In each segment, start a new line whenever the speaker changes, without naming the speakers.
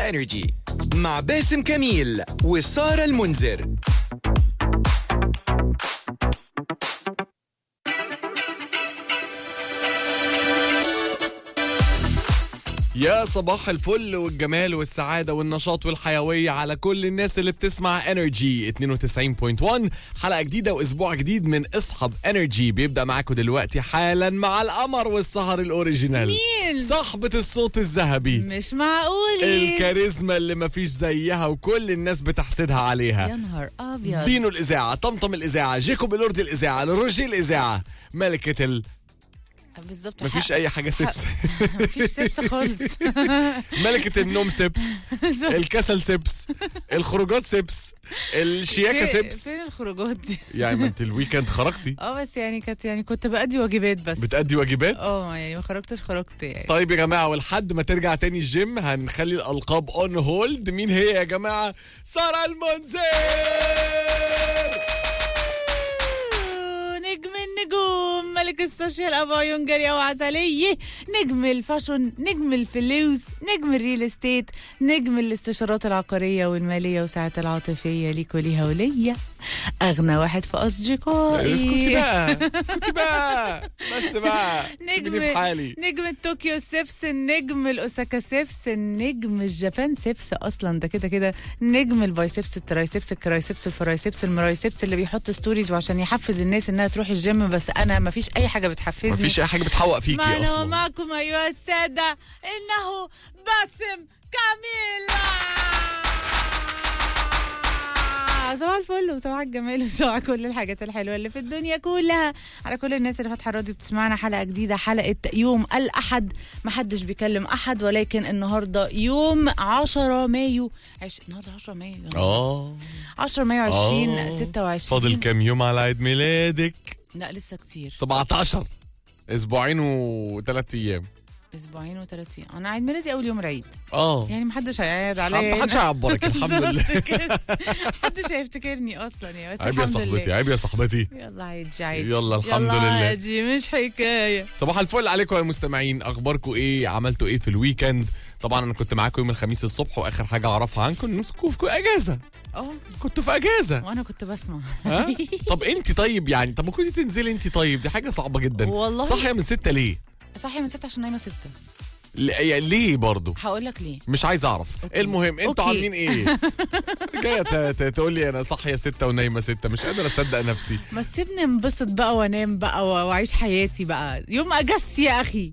انرجي مع باسم كميل وسارة المنذر
يا صباح الفل والجمال والسعادة والنشاط والحيوية على كل الناس اللي بتسمع انرجي 92.1 حلقة جديدة واسبوع جديد من اصحاب انرجي بيبدأ معاكم دلوقتي حالا مع القمر والسهر الاوريجينال
مين؟
صاحبة الصوت الذهبي
مش معقول
الكاريزما اللي مفيش زيها وكل الناس بتحسدها
يا
عليها
نهار ابيض
دينو الإذاعة طمطم الإذاعة جيكوب الأردي الإذاعة لروجي الإذاعة ملكة ال...
بالظبط
مفيش
حق-
أي حاجة سبس
مفيش سبس خالص
ملكة النوم سبس الكسل سبس الخروجات سبس الشياكة
فين-
سبس
فين الخروجات دي
يعني ما انت الويكند خرجتي
اه بس يعني كانت يعني كنت بأدي واجبات بس
بتأدي واجبات
اه يعني ما خرجتش خرجت يعني
طيب يا جماعة ولحد ما ترجع تاني الجيم هنخلي الألقاب اون هولد مين هي يا جماعة سارة المنذر
نجم النجوم ملك السوشيال ابو عيون جاريه وعسليه نجم الفاشون نجم الفلوس نجم الريل استيت نجم الاستشارات العقاريه والماليه وساعات العاطفيه ليك وليها وليا اغنى واحد في اصدقائي
اسكتي بقى اسكتي بقى بس بقى سيبيني في حالي
نجم الطوكيو سيبس النجم الاوساكا سيبس النجم الجابان سيبس اصلا ده كده كده نجم البايسبس الترايسبس الكرايسبس الفرايسبس المرايسبس اللي بيحط ستوريز وعشان يحفز الناس انها تروح الجيم بس انا ما فيش اي حاجه بتحفزني
مفيش أي حاجة بتحوق فيكي
معنا
أصلا
ومعكم ايها الساده انه باسم كاميلا صباح الفل وصباح الجمال وصباح كل الحاجات الحلوه اللي في الدنيا كلها على كل الناس اللي فاتحه الراديو بتسمعنا حلقه جديده حلقه يوم الاحد محدش بيكلم احد ولكن النهارده يوم 10 مايو عش... النهارده 10 مايو
اه
10 مايو
آه.
2026
فاضل كام يوم على عيد ميلادك
لا لسه كتير
17 اسبوعين وثلاث ايام
اسبوعين و30 انا عيد ميلادي اول يوم العيد
اه
يعني محدش هيعيد عليا
ما حدش هيعبرك الحمد لله
بالظبط كده. محدش هيفتكرني اصلا يا بس
عيب يا
الحمد
صاحبتي
لله
عيب يا صاحبتي
يلا عادي عادي
يلا الحمد
يلا
لله.
عادي مش حكايه
صباح الفل عليكم يا مستمعين اخباركم ايه عملتوا ايه في الويكند طبعا انا كنت معاكم يوم الخميس الصبح واخر حاجه اعرفها عنكم انكم في اجازه
اه
كنتوا في اجازه
وانا كنت بسمع
ها طب انت طيب يعني طب ما كنت تنزلي انت طيب دي حاجه صعبه جدا
والله.
صاحيه من ستة ليه
صاحيه من 6 عشان نايمه 6
ل- يعني ليه برضه
هقول لك ليه
مش عايز اعرف
أوكي.
المهم انتوا
أوكي.
عاملين ايه جايه ت- ت- تقول لي انا صاحيه ستة ونايمه ستة مش قادر اصدق نفسي
ما تسيبني انبسط بقى وانام بقى و- واعيش حياتي بقى يوم اجازتي يا اخي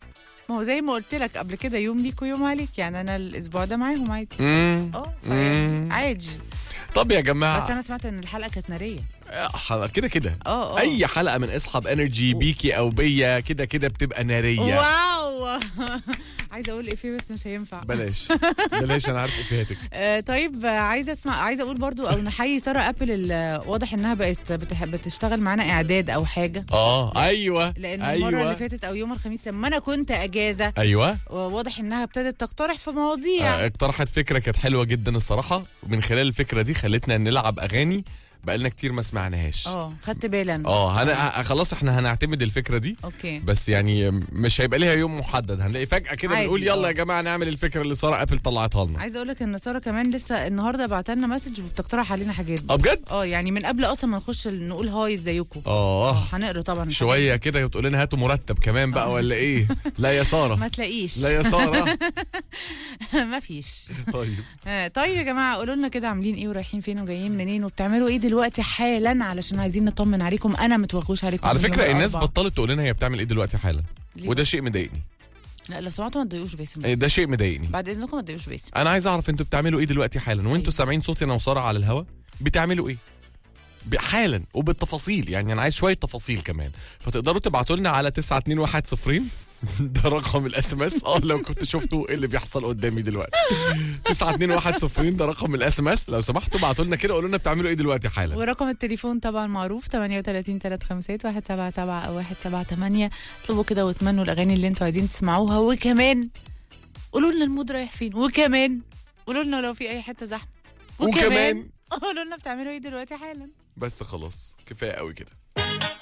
ما هو زي ما قلت لك قبل كده يوم ليك ويوم عليك يعني انا الاسبوع ده معاهم عادي
مم.
اه فيعني
مم.
عادي
طب يا جماعه
بس انا سمعت ان الحلقه كانت ناريه
حلقة كده كده
اه اه
اي حلقه من اصحاب انرجي بيكي او بيا كده كده بتبقى ناريه
واو عايزه اقول ايه فيه بس مش هينفع
بلاش بلاش انا عارف افيهاتك
آه طيب آه، عايزه اسمع عايزه اقول برضو او نحيي ساره ابل ال- واضح انها بقت بتح... بتشتغل معانا اعداد او حاجه
اه ايوه
لان
ايوه
المره اللي فاتت او يوم الخميس لما انا كنت اجازه
ايوه
واضح انها ابتدت تقترح في مواضيع
آه، اقترحت فكره كانت حلوه جدا الصراحه ومن خلال الفكره دي خلتنا نلعب اغاني بقالنا كتير ما سمعناهاش
اه خدت بالي أنا.
اه هن... خلاص احنا هنعتمد الفكره دي
اوكي
بس يعني مش هيبقى ليها يوم محدد هنلاقي فجاه كده
عادي،
بنقول يلا
آه.
يا جماعه نعمل الفكره اللي ساره ابل طلعتها لنا
عايزه اقول لك ان ساره كمان لسه النهارده بعت لنا مسج وبتقترح علينا حاجات
اه بجد
اه يعني من قبل اصلا ما نخش نقول هاي ازيكم
اه
هنقرا طبعا الحاجات
شويه كده وتقول لنا هاتوا مرتب كمان بقى ولا ايه لا يا
دي.
ساره
ما تلاقيش
لا يا ساره
ما فيش
طيب
آه، طيب يا جماعه قولوا لنا كده عاملين ايه ورايحين فين وجايين منين وبتعملوا ايه دلوقتي حالا علشان عايزين نطمن عليكم انا متوغوش عليكم
على
من يوم
فكره الناس
الأربعاء.
بطلت تقول لنا هي بتعمل ايه دلوقتي حالا
ليه؟
وده شيء مضايقني
لا لو سمعتوا ما تضايقوش باسم
إيه، ده شيء مضايقني
بعد اذنكم ما تضايقوش باسم
انا عايز اعرف انتوا بتعملوا ايه دلوقتي حالا وانتوا
أيوة.
سامعين صوتي انا وساره على الهوا بتعملوا ايه ب- حالا وبالتفاصيل يعني انا عايز شويه تفاصيل كمان فتقدروا تبعتوا لنا على 92110 ده رقم الاس ام اس اه لو كنتوا شفتوا ايه اللي بيحصل قدامي دلوقتي 92110 ده رقم الاس ام اس لو سمحتوا ابعتوا لنا كده قولوا لنا بتعملوا ايه دلوقتي حالا
ورقم التليفون طبعا معروف 38 356 177 او 178 اطلبوا كده واتمنوا الاغاني اللي انتوا عايزين تسمعوها وكمان قولوا لنا المود رايح فين وكمان قولوا لنا لو في اي حته زحمه
وكمان
قولوا لنا بتعملوا ايه دلوقتي حالا
بس خلاص كفايه قوي كده